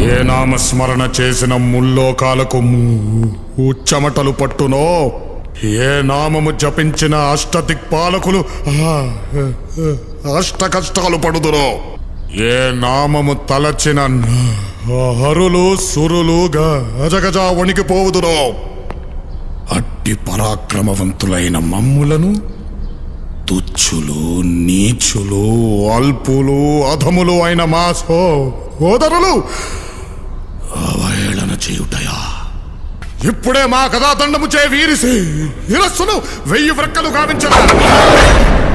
ఏ నామస్మరణ చేసిన ముల్లోకాలకు ము- చెమటలు పట్టునో ఏ నామము జపించిన అష్టదిక్పాలకులు ఆ, అష్ట కష్టాలు పడుదురో ఏ నామము తలచిన హరులు సురులు గజగజ వణికిపోవుదురో అట్టి పరాక్రమవంతులైన మమ్ములను తుచ్చులు నీచులు అల్పులు అధములు అయిన మా సోదరులు అవహేళన చేయుటయా ఇప్పుడే మా కథాదండము చే వీరిసి ఇరస్సును వెయ్యి వ్రక్కలు గావించదా